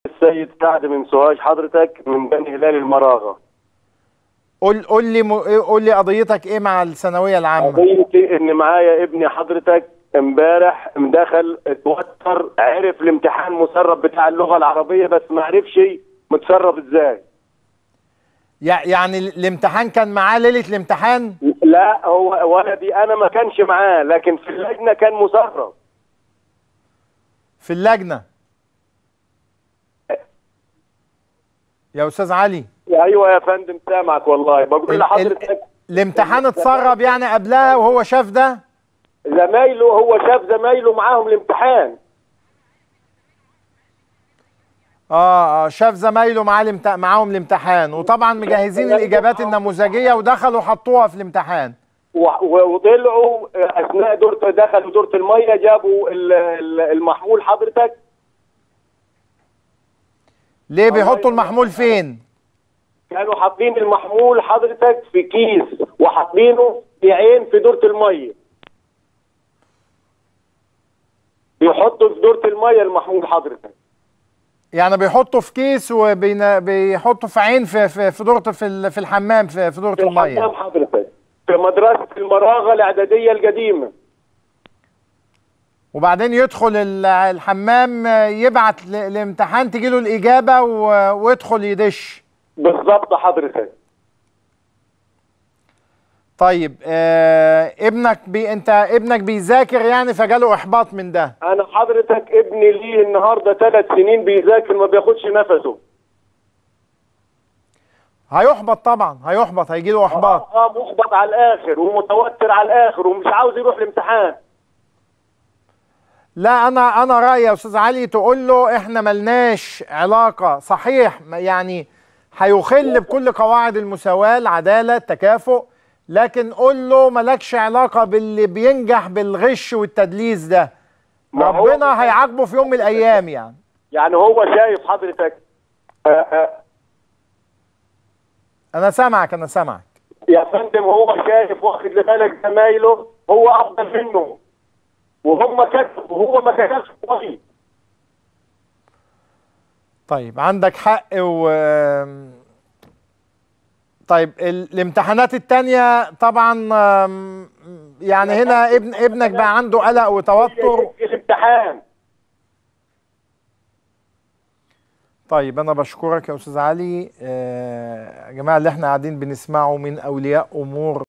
السيد سعد من سوهاج حضرتك من بني هلال المراغه قول قول لي م... قول لي قضيتك ايه مع الثانويه العامه قضيتي ان معايا ابني حضرتك امبارح مدخل اتوتر عرف الامتحان مسرب بتاع اللغه العربيه بس ما عرفش متسرب ازاي يع- يعني ال- الامتحان كان معاه ليله الامتحان لا هو ولدي انا ما كانش معاه لكن في اللجنه كان مسرب في اللجنه يا استاذ علي ايوه يا فندم سامعك والله بقول ال- ال- لحضرتك الامتحان اتسرب يعني قبلها وهو شاف ده زمايله هو شاف زمايله معاهم الامتحان اه اه شاف زمايله معاه الامت... معاهم الامتحان وطبعا مجهزين الاجابات النموذجيه ودخلوا حطوها في الامتحان و- و- وطلعوا اثناء دورة دخلوا دورة المية جابوا ال- ال- المحمول حضرتك ليه بيحطوا المحمول فين كانوا حاطين المحمول حضرتك في كيس وحاطينه في عين في دورة المية بيحطوا في دورة المية المحمول حضرتك يعني بيحطوا في كيس وبيحطوا في عين في في في دورة في ال- في الحمام في في دورة في الحمام الميه حضرتك في مدرسة المراغة الإعدادية القديمة وبعدين يدخل ال- الحمام يبعت ل- الامتحان تجي له الاجابه و- ويدخل يدش بالظبط حضرتك طيب آه ابنك بي انت ابنك بيذاكر يعني فجاله احباط من ده أنا حضرتك ابني ليه النهاردة ثلاث سنين بيذاكر ما بياخدش نفسه هيحبط طبعا هيحبط هيجي له احباط اه محبط على الاخر ومتوتر على الاخر ومش عاوز يروح الامتحان لا انا انا رايي يا استاذ علي تقول له احنا ملناش علاقه صحيح ما- يعني هيخل بكل قواعد المساواه العداله التكافؤ لكن قول له مالكش علاقه باللي بينجح بالغش والتدليس ده ما هو- ربنا هيعاقبه في يوم من الايام يعني يعني هو شايف حضرتك آه آه انا سامعك انا سامعك يا فندم هو شايف واخد لبالك زمايله هو افضل منه وهم كسبوا وهو ما كسبش كويس طيب عندك حق و طيب ال- الامتحانات التانية طبعا آم، يعني هنا ابن ابنك بقى عنده قلق وتوتر في الامتحان طيب انا بشكرك يا استاذ علي آه، يا جماعه اللي احنا قاعدين بنسمعه من اولياء امور